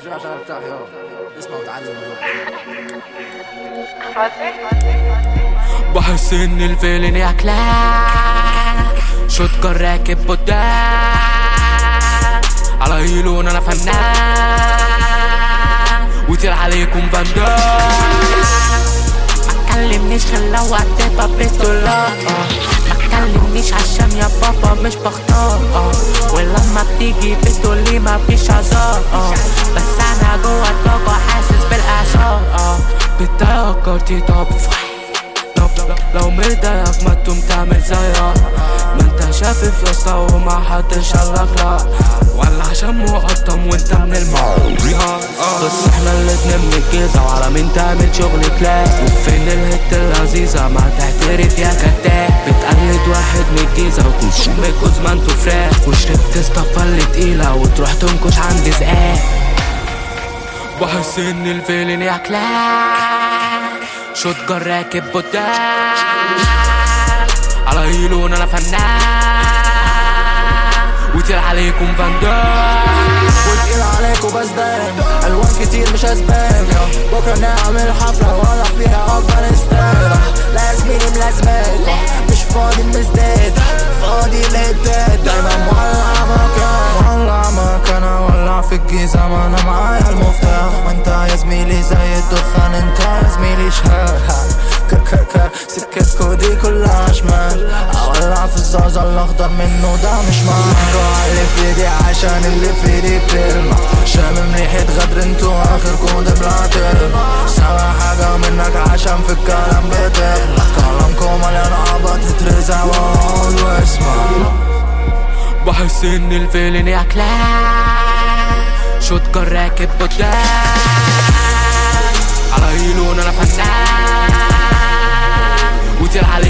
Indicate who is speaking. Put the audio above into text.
Speaker 1: شو عشان ارتاح يا اسمع وتعلم
Speaker 2: بحس ان الفيلن ياكلك شوتجر راكب قدام على هيلون انا فنان وطير عليكم فاندام ما تكلمنيش خلى وقت بابيتو لا ما تكلمنيش عشان يا بابا مش بختار آه. ولما بتيجي بتقولي ما فيش عذاب آه. بس انا جوه الطاقة حاسس بالاعصاب آه. بتضيع كارتي طب طب لو مضايقك ما تقوم تعمل زيها ما انت شافف يا اسطى وما حدش قالك لا ولا عشان مقطم وانت من الماضي بس احنا الاتنين من الجيزة وعلى مين تعمل شغل كلاب وفين الهت اللذيذة ما تعترف يا كتاب بتقلد واحد من الجيزة وتنشم الجوز ما انتو فراخ وشربت اصطفى اللي تقيلة وتروح تنكش عند زقاق بحس ان الفيلن ياكلك شوتجر راكب قدام على هيلون انا فنان وطير عليكم فاندام
Speaker 1: وتقيل عليك وبسدان الوان كتير مش اسبان بكره نعمل حفله ولا فيها افغانستان لا زميلي ملازمات مش فاضي مزداد فاضي للداد دايما مولع مكان مولع مكان ولع في الجيزه ما انا معايا المفتاح وانت يا زميلي زي الدخان انت يا زميلي شهر كركركر سكتكو دي كلها شمال اولع في الزازة الاخضر منه ده مش معاك اللي في ايدي عشان اللي في ايدي بتلمع شامم ريحة غدر انتو اخركم ده بلا تلمع سامع حاجة منك عشان في الكلام بتغلط كلامكم مليان عبط تترزع واقعد واسمع
Speaker 2: بحس ان الفيلن ياكلك شوتجر راكب قدام على هيلون انا فنان وطير عليكم